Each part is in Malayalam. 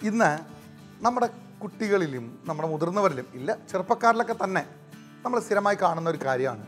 ഇന്ന് നമ്മുടെ കുട്ടികളിലും നമ്മുടെ മുതിർന്നവരിലും ഇല്ല ചെറുപ്പക്കാരിലൊക്കെ തന്നെ നമ്മൾ സ്ഥിരമായി കാണുന്ന ഒരു കാര്യമാണ്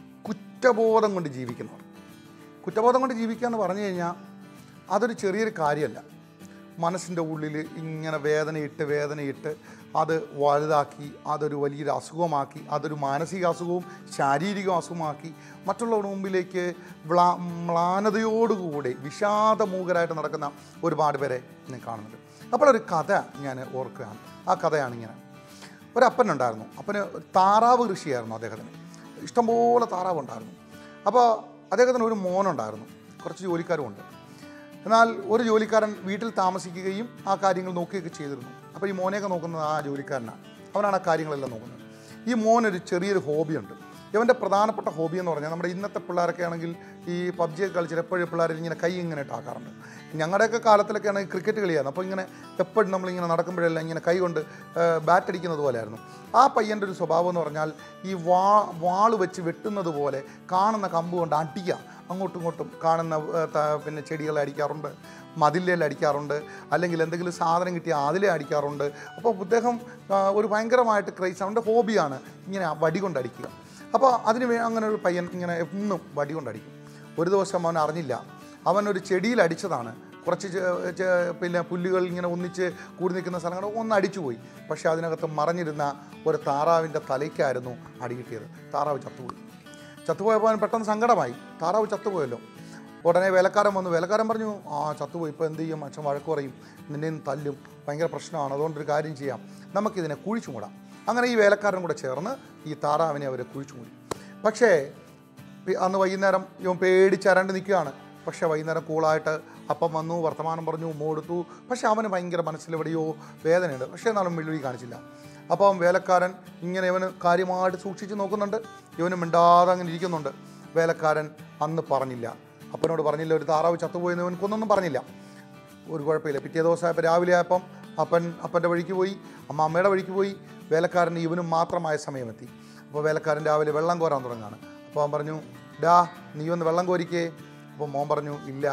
കുറ്റബോധം കൊണ്ട് ജീവിക്കുന്നവർ കുറ്റബോധം കൊണ്ട് ജീവിക്കുക എന്ന് പറഞ്ഞു കഴിഞ്ഞാൽ അതൊരു ചെറിയൊരു കാര്യമല്ല മനസ്സിൻ്റെ ഉള്ളിൽ ഇങ്ങനെ വേദനയിട്ട് വേദനയിട്ട് അത് വലുതാക്കി അതൊരു വലിയൊരു അസുഖമാക്കി അതൊരു മാനസിക അസുഖവും ശാരീരിക അസുഖമാക്കി മറ്റുള്ളവരുടെ മുമ്പിലേക്ക് വ്ളാ മ്ലാനതയോടുകൂടി വിഷാദമൂകരായിട്ട് നടക്കുന്ന ഒരുപാട് പേരെ ഞാൻ കാണുന്നുണ്ട് അപ്പോൾ ഒരു കഥ ഞാൻ ഓർക്കുകയാണ് ആ കഥയാണ് ഇങ്ങനെ ഒരപ്പനുണ്ടായിരുന്നു അപ്പന് താറാവ് കൃഷിയായിരുന്നു അദ്ദേഹത്തിന് ഇഷ്ടംപോലെ താറാവ് ഉണ്ടായിരുന്നു അപ്പോൾ അദ്ദേഹത്തിന് ഒരു മോനുണ്ടായിരുന്നു കുറച്ച് ജോലിക്കാരും ഉണ്ട് എന്നാൽ ഒരു ജോലിക്കാരൻ വീട്ടിൽ താമസിക്കുകയും ആ കാര്യങ്ങൾ നോക്കുകയൊക്കെ ചെയ്തിരുന്നു അപ്പോൾ ഈ മോനെയൊക്കെ നോക്കുന്നത് ആ ജോലിക്കാരനാണ് അവനാണ് ആ കാര്യങ്ങളെല്ലാം നോക്കുന്നത് ഈ മോനൊരു ചെറിയൊരു ഹോബിയുണ്ട് ഇവൻ്റെ പ്രധാനപ്പെട്ട ഹോബി എന്ന് പറഞ്ഞാൽ നമ്മുടെ ഇന്നത്തെ പിള്ളേരൊക്കെ ആണെങ്കിൽ ഈ പബ്ജി ഒക്കെ കളിച്ചിട്ട് എപ്പോഴും പിള്ളേർ ഇങ്ങനെ കൈ ഇങ്ങനെ ഇട്ടാക്കാറുണ്ട് ഞങ്ങളുടെയൊക്കെ കാലത്തിലൊക്കെ ആണെങ്കിൽ ക്രിക്കറ്റ് കളിയായിരുന്നു അപ്പോൾ ഇങ്ങനെ എപ്പോഴും നമ്മളിങ്ങനെ നടക്കുമ്പോഴെല്ലാം ഇങ്ങനെ കൈ കൊണ്ട് ബാറ്റ് അടിക്കുന്നത് പോലെയായിരുന്നു ആ പയ്യൻ്റെ ഒരു സ്വഭാവം എന്ന് പറഞ്ഞാൽ ഈ വാ വാള് വെച്ച് വെട്ടുന്നത് പോലെ കാണുന്ന കമ്പ് കൊണ്ട് അടിക്കുക അങ്ങോട്ടും ഇങ്ങോട്ടും കാണുന്ന ഏ, ത- പിന്നെ ചെടികളെ അടിക്കാറുണ്ട് മതിലേൽ അടിക്കാറുണ്ട് അല്ലെങ്കിൽ എന്തെങ്കിലും സാധനം കിട്ടിയാൽ അതിലെ അടിക്കാറുണ്ട് അപ്പോൾ അദ്ദേഹം ആ, ഒരു ഭയങ്കരമായിട്ട് ക്രൈസ് അവൻ്റെ ഹോബിയാണ് ഇങ്ങനെ വടി കൊണ്ട് അടിക്കുക അപ്പോൾ അതിന് വേ അങ്ങനെ ഒരു പയ്യൻ ഇങ്ങനെ എന്നും വടി കൊണ്ട് അടിക്കും ഒരു ദിവസം അവൻ അറിഞ്ഞില്ല അവൻ ഒരു ചെടിയിൽ അടിച്ചതാണ് കുറച്ച് ചെ- ചെ- പിന്നെ പുല്ലുകൾ ഇങ്ങനെ ഒന്നിച്ച് കൂടി നിൽക്കുന്ന സ്ഥലങ്ങൾ ഒന്ന് അടിച്ചുപോയി പക്ഷേ അതിനകത്ത് മറഞ്ഞിരുന്ന ഒരു താറാവിൻ്റെ തലയ്ക്കായിരുന്നു അടി കിട്ടിയത് താറാവ് ചത്തുപോയി ചത്തുപോയപ്പോൾ അവൻ പെട്ടെന്ന് സങ്കടമായി താറാവ് ചത്തുപോയല്ലോ ഉടനെ വേലക്കാരൻ വന്നു വേലക്കാരൻ പറഞ്ഞു ആ ചത്തുപോയി ഇപ്പോൾ എന്ത് ചെയ്യും അച്ഛൻ വഴക്ക് പറയും നിന്നെ ഇന്ന് തല്ലും ഭയങ്കര പ്രശ്നമാണ് അതുകൊണ്ടൊരു കാര്യം ചെയ്യാം നമുക്കിതിനെ കുഴിച്ചു മൂടാം അങ്ങനെ ഈ വേലക്കാരൻ കൂടെ ചേർന്ന് ഈ താറാവിനെ അവർ കുഴിച്ചു മൂടി പക്ഷേ പി- അന്ന് വൈകുന്നേരം ഇവൻ പേടിച്ചരണ്ട് നിൽക്കുകയാണ് പക്ഷേ വൈകുന്നേരം കൂളായിട്ട് അപ്പം വന്നു വർത്തമാനം പറഞ്ഞു ഉമ്മ കൊടുത്തു പക്ഷേ അവന് ഭയങ്കര മനസ്സിലെവിടെയോ വേദനയുണ്ട് പക്ഷേ എന്നാലും വെള്ളി കാണിച്ചില്ല അപ്പം വേലക്കാരൻ ഇങ്ങനെ ഇവന് കാര്യമായിട്ട് സൂക്ഷിച്ച് നോക്കുന്നുണ്ട് ഇവന് മിണ്ടാതെ അങ്ങനെ ഇരിക്കുന്നുണ്ട് വേലക്കാരൻ അന്ന് പറഞ്ഞില്ല അപ്പനോട് പറഞ്ഞില്ല ഒരു താറാവ് ചത്തുപോയെന്ന് ഇവൻ കൊന്നൊന്നും പറഞ്ഞില്ല ഒരു കുഴപ്പമില്ല പിറ്റേ ദിവസമായപ്പോൾ രാവിലെ ആയപ്പം അപ്പൻ അപ്പൻ്റെ വഴിക്ക് പോയി അമ്മ അമ്മയുടെ വഴിക്ക് പോയി വേലക്കാരൻ ഇവനും മാത്രമായ സമയമെത്തി അപ്പോൾ വേലക്കാരൻ രാവിലെ വെള്ളം കോരാൻ തുടങ്ങാണ് അപ്പോൾ അവൻ പറഞ്ഞു ഡാ നീ ഒന്ന് വെള്ളം കോരിക്കേ അപ്പോൾ മോൻ പറഞ്ഞു ഇല്ല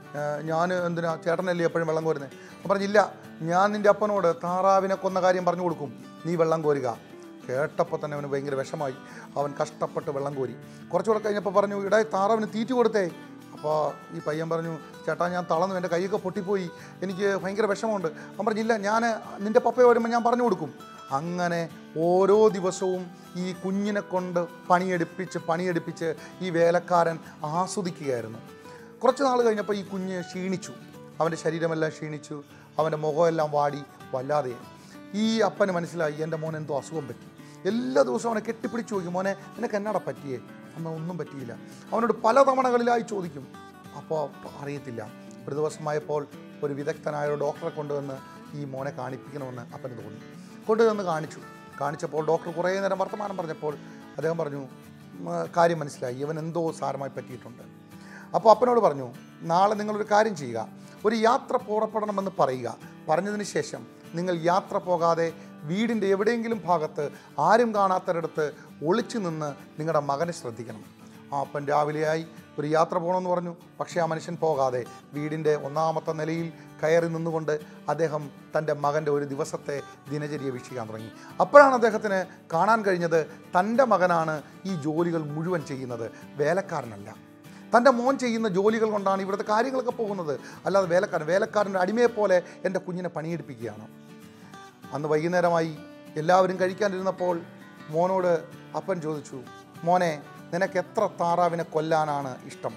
ഞാൻ എന്തിനാ ചേട്ടനല്ലേ എപ്പോഴും വെള്ളം കോരുന്നത് അപ്പോൾ പറഞ്ഞില്ല ഞാൻ നിൻ്റെ അപ്പനോട് താറാവിനെ കൊന്ന കാര്യം പറഞ്ഞു കൊടുക്കും നീ വെള്ളം കോരുക കേട്ടപ്പോൾ തന്നെ അവന് ഭയങ്കര വിഷമായി അവൻ കഷ്ടപ്പെട്ട് വെള്ളം കോരി കുറച്ചുകൂടെ കഴിഞ്ഞപ്പോൾ പറഞ്ഞു ഇടേ താറാവിന് തീറ്റ കൊടുത്തേ അപ്പോൾ ഈ പയ്യൻ പറഞ്ഞു ചേട്ടാ ഞാൻ തളർന്നു എൻ്റെ കൈയൊക്കെ പൊട്ടിപ്പോയി എനിക്ക് ഭയങ്കര വിഷമമുണ്ട് അവൻ പറഞ്ഞില്ല ഞാൻ നിൻ്റെ പപ്പ വരുമ്പോൾ ഞാൻ പറഞ്ഞു കൊടുക്കും അങ്ങനെ ഓരോ ദിവസവും ഈ കുഞ്ഞിനെ കൊണ്ട് പണിയെടുപ്പിച്ച് പണിയെടുപ്പിച്ച് ഈ വേലക്കാരൻ ആസ്വദിക്കുകയായിരുന്നു കുറച്ച് നാൾ കഴിഞ്ഞപ്പോൾ ഈ കുഞ്ഞ് ക്ഷീണിച്ചു അവൻ്റെ ശരീരമെല്ലാം ക്ഷീണിച്ചു അവൻ്റെ മുഖമെല്ലാം വാടി വല്ലാതെയായി ഈ അപ്പന് മനസ്സിലായി എൻ്റെ മോൻ എന്തോ അസുഖം പറ്റി എല്ലാ ദിവസവും അവനെ കെട്ടിപ്പിടിച്ച് ചോദിക്കും മോനെ നിനക്ക് എന്നാടാ പറ്റിയേ അമ്മ ഒന്നും പറ്റിയില്ല അവനോട് പല തവണകളിലായി ചോദിക്കും അപ്പോൾ അറിയത്തില്ല ഒരു ദിവസമായപ്പോൾ ഒരു വിദഗ്ധനായ ഒരു ഡോക്ടറെ കൊണ്ടുവന്ന് ഈ മോനെ കാണിപ്പിക്കണമെന്ന് അപ്പന് തോന്നി കൊണ്ടുവന്ന് കാണിച്ചു കാണിച്ചപ്പോൾ ഡോക്ടർ കുറേ നേരം വർത്തമാനം പറഞ്ഞപ്പോൾ അദ്ദേഹം പറഞ്ഞു "ഉം, കാര്യം മനസ്സിലായി ഇവൻ എന്തോ സാരമായി പറ്റിയിട്ടുണ്ട് അപ്പോൾ അപ്പനോട് പറഞ്ഞു നാളെ നിങ്ങളൊരു കാര്യം ചെയ്യുക ഒരു യാത്ര പുറപ്പെടണമെന്ന് പറയുക പറഞ്ഞതിന് ശേഷം നിങ്ങൾ യാത്ര പോകാതെ വീടിൻ്റെ എവിടെയെങ്കിലും ഭാഗത്ത് ആരും കാണാത്തരിടത്ത് ഒളിച്ചു നിന്ന് നിങ്ങളുടെ മകനെ ശ്രദ്ധിക്കണം ആ അപ്പൻ രാവിലെയായി ഒരു യാത്ര പോകണമെന്ന് പറഞ്ഞു പക്ഷേ ആ മനുഷ്യൻ പോകാതെ വീടിൻ്റെ ഒന്നാമത്തെ നിലയിൽ കയറി നിന്നുകൊണ്ട് അദ്ദേഹം തൻ്റെ മകൻ്റെ ഒരു ദിവസത്തെ ദിനചര്യ വീക്ഷിക്കാൻ തുടങ്ങി അപ്പോഴാണ് അദ്ദേഹത്തിന് കാണാൻ കഴിഞ്ഞത് തൻ്റെ മകനാണ് ഈ ജോലികൾ മുഴുവൻ ചെയ്യുന്നത് വേലക്കാരനല്ല തൻ്റെ മോൻ ചെയ്യുന്ന ജോലികൾ കൊണ്ടാണ് ഇവിടുത്തെ കാര്യങ്ങളൊക്കെ പോകുന്നത് അല്ലാതെ വേലക്കാരൻ വേലക്കാരൻ്റെ അടിമയെപ്പോലെ എൻ്റെ കുഞ്ഞിനെ പണിയെടുപ്പിക്കുകയാണ് അന്ന് വൈകുന്നേരമായി എല്ലാവരും കഴിക്കാനിരുന്നപ്പോൾ മോനോട് അപ്പൻ ചോദിച്ചു മോനെ നിനക്ക് എത്ര താറാവിനെ കൊല്ലാനാണ് ഇഷ്ടം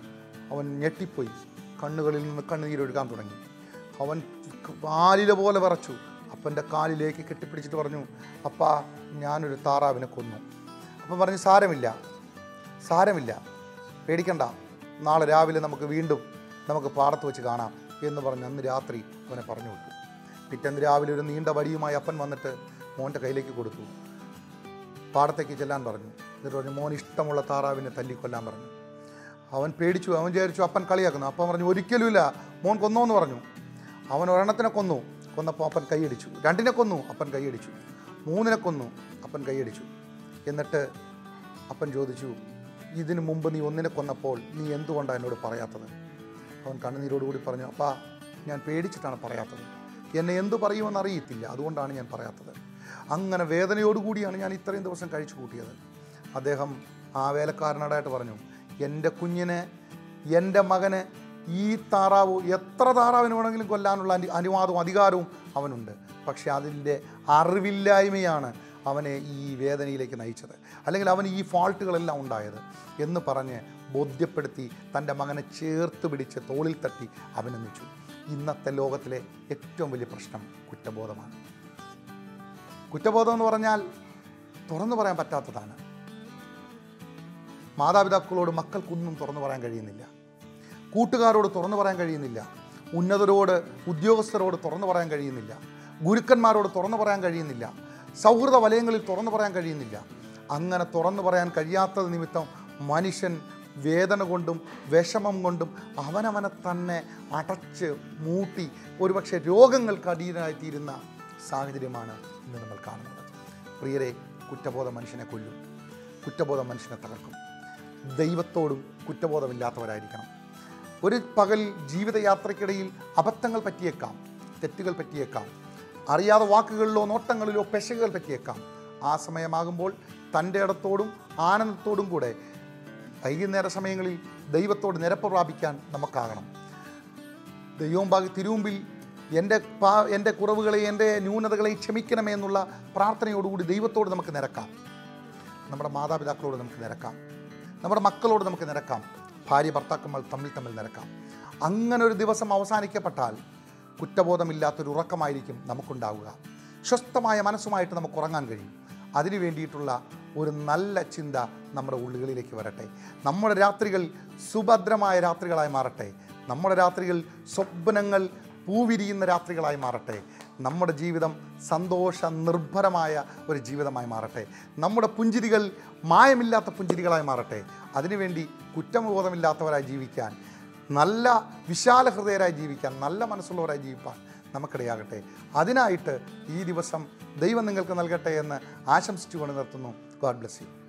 അവൻ ഞെട്ടിപ്പോയി കണ്ണുകളിൽ നിന്ന് കണ്ണുനീരൊഴുകാൻ തുടങ്ങി അവൻ കാലില പോലെ വിറച്ചു അപ്പൻ്റെ കാലിലേക്ക് കെട്ടിപ്പിടിച്ചിട്ട് പറഞ്ഞു അപ്പാ ഞാനൊരു താറാവിനെ കൊന്നു അപ്പം പറഞ്ഞു സാരമില്ല സാരമില്ല പേടിക്കണ്ട നാളെ രാവിലെ നമുക്ക് വീണ്ടും നമുക്ക് പാടത്ത് വെച്ച് കാണാം എന്ന് പറഞ്ഞ് അന്ന് രാത്രി അവനെ പറഞ്ഞു വിട്ടു പിറ്റേന്ന് രാവിലെ ഒരു നീണ്ട വടിയുമായി അപ്പൻ വന്നിട്ട് മോൻ്റെ കയ്യിലേക്ക് കൊടുത്തു പാടത്തേക്ക് ചെല്ലാൻ പറഞ്ഞു എന്നിട്ട് പറഞ്ഞു മോൻ ഇഷ്ടമുള്ള താറാവിനെ തല്ലിക്കൊല്ലാൻ പറഞ്ഞു അവൻ പേടിച്ചു അവൻ വിചാരിച്ചു അപ്പൻ കളിയാക്കുന്നു അപ്പം പറഞ്ഞു ഒരിക്കലുമില്ല മോൻ കൊന്നോന്ന് പറഞ്ഞു അവൻ ഒരെണ്ണത്തിനെ കൊന്നു കൊന്നപ്പോൾ അപ്പൻ കൈയടിച്ചു രണ്ടിനെ കൊന്നു അപ്പൻ കൈയടിച്ചു മൂന്നിനെ കൊന്നു അപ്പൻ കൈയടിച്ചു എന്നിട്ട് അപ്പൻ ചോദിച്ചു ഇതിനു മുമ്പ് നീ ഒന്നിനെ കൊന്നപ്പോൾ നീ എന്തുകൊണ്ടാണ് എന്നോട് പറയാത്തത് അവൻ കണ്ണുനീരോടുകൂടി പറഞ്ഞു അപ്പാ ഞാൻ പേടിച്ചിട്ടാണ് പറയാത്തത് എന്നെ എന്തു പറയുമെന്ന് അറിയത്തില്ല അതുകൊണ്ടാണ് ഞാൻ പറയാത്തത് അങ്ങനെ വേദനയോടുകൂടിയാണ് ഞാൻ ഇത്രയും ദിവസം കഴിച്ചു കൂട്ടിയത് അദ്ദേഹം ആ വേലക്കാരനോടായിട്ട് പറഞ്ഞു എൻ്റെ കുഞ്ഞിനെ എൻ്റെ മകന് ഈ താറാവ് എത്ര താറാവിന് വേണമെങ്കിലും കൊല്ലാനുള്ള അനു അനുവാദവും അധികാരവും അവനുണ്ട് പക്ഷേ അതിൻ്റെ അറിവില്ലായ്മയാണ് അവനെ ഈ വേദനയിലേക്ക് നയിച്ചത് അല്ലെങ്കിൽ അവന് ഈ ഫാൾട്ടുകളെല്ലാം ഉണ്ടായത് എന്ന് പറഞ്ഞ് ബോധ്യപ്പെടുത്തി തൻ്റെ മകനെ ചേർത്ത് പിടിച്ച് തോളിൽ തട്ടി അഭിനന്ദിച്ചു ഇന്നത്തെ ലോകത്തിലെ ഏറ്റവും വലിയ പ്രശ്നം കുറ്റബോധമാണ് കുറ്റബോധം എന്ന് പറഞ്ഞാൽ തുറന്നു പറയാൻ പറ്റാത്തതാണ് മാതാപിതാക്കളോട് മക്കൾക്കൊന്നും തുറന്നു പറയാൻ കഴിയുന്നില്ല കൂട്ടുകാരോട് തുറന്നു പറയാൻ കഴിയുന്നില്ല ഉന്നതരോട് ഉദ്യോഗസ്ഥരോട് തുറന്നു പറയാൻ കഴിയുന്നില്ല ഗുരുക്കന്മാരോട് തുറന്നു പറയാൻ കഴിയുന്നില്ല സൗഹൃദ വലയങ്ങളിൽ തുറന്നു പറയാൻ കഴിയുന്നില്ല അങ്ങനെ തുറന്നു പറയാൻ കഴിയാത്തത് നിമിത്തം മനുഷ്യൻ വേദന കൊണ്ടും വിഷമം കൊണ്ടും അവനവനെ തന്നെ അടച്ച് മൂട്ടി ഒരുപക്ഷെ രോഗങ്ങൾക്ക് അധീനമായിത്തീരുന്ന സാഹചര്യമാണ് ഇന്ന് നമ്മൾ കാണുന്നത് പ്രിയരെ കുറ്റബോധം മനുഷ്യനെ കൊല്ലും കുറ്റബോധം മനുഷ്യനെ തകർക്കും ദൈവത്തോടും കുറ്റബോധമില്ലാത്തവരായിരിക്കണം ഒരു പകൽ ജീവിതയാത്രയ്ക്കിടയിൽ അബദ്ധങ്ങൾ പറ്റിയേക്കാം തെറ്റുകൾ പറ്റിയേക്കാം അറിയാതെ വാക്കുകളിലോ നോട്ടങ്ങളിലോ പെശകുകൾ പറ്റിയേക്കാം ആ സമയമാകുമ്പോൾ തൻ്റെ ഇടത്തോടും ആനന്ദത്തോടും കൂടെ വൈകുന്നേര സമയങ്ങളിൽ ദൈവത്തോട് നിരപ്പ് പ്രാപിക്കാൻ നമുക്കാകണം ദൈവം ഭാഗ തിരുമുമ്പിൽ എൻ്റെ പാ എൻ്റെ കുറവുകളെ എൻ്റെ ന്യൂനതകളെ ക്ഷമിക്കണമേ എന്നുള്ള പ്രാർത്ഥനയോടുകൂടി ദൈവത്തോട് നമുക്ക് നിരക്കാം നമ്മുടെ മാതാപിതാക്കളോട് നമുക്ക് നിരക്കാം നമ്മുടെ മക്കളോട് നമുക്ക് നിരക്കാം ഭാര്യ ഭർത്താക്കന്മാർ തമ്മിൽ തമ്മിൽ നിരക്കാം അങ്ങനെ ഒരു ദിവസം അവസാനിക്കപ്പെട്ടാൽ കുറ്റബോധമില്ലാത്തൊരു ഉറക്കമായിരിക്കും നമുക്കുണ്ടാവുക സ്വസ്ഥമായ മനസ്സുമായിട്ട് നമുക്ക് ഉറങ്ങാൻ കഴിയും അതിനു വേണ്ടിയിട്ടുള്ള ഒരു നല്ല ചിന്ത നമ്മുടെ ഉള്ളുകളിലേക്ക് വരട്ടെ നമ്മുടെ രാത്രികൾ സുഭദ്രമായ രാത്രികളായി മാറട്ടെ നമ്മുടെ രാത്രികൾ സ്വപ്നങ്ങൾ പൂവിരിയുന്ന രാത്രികളായി മാറട്ടെ നമ്മുടെ ജീവിതം സന്തോഷ നിർഭരമായ ഒരു ജീവിതമായി മാറട്ടെ നമ്മുടെ പുഞ്ചിരികൾ മായമില്ലാത്ത പുഞ്ചിരികളായി മാറട്ടെ അതിനുവേണ്ടി കുറ്റബോധമില്ലാത്തവരായി ജീവിക്കാൻ നല്ല വിശാല ഹൃദയരായി ജീവിക്കാൻ നല്ല മനസ്സുള്ളവരായി ജീവിക്കാൻ നമുക്കിടയാകട്ടെ അതിനായിട്ട് ഈ ദിവസം ദൈവം നിങ്ങൾക്ക് നൽകട്ടെ എന്ന് ആശംസിച്ചുകൊണ്ട് നിർത്തുന്നു ഗോഡ് ബ്ലെസ് യു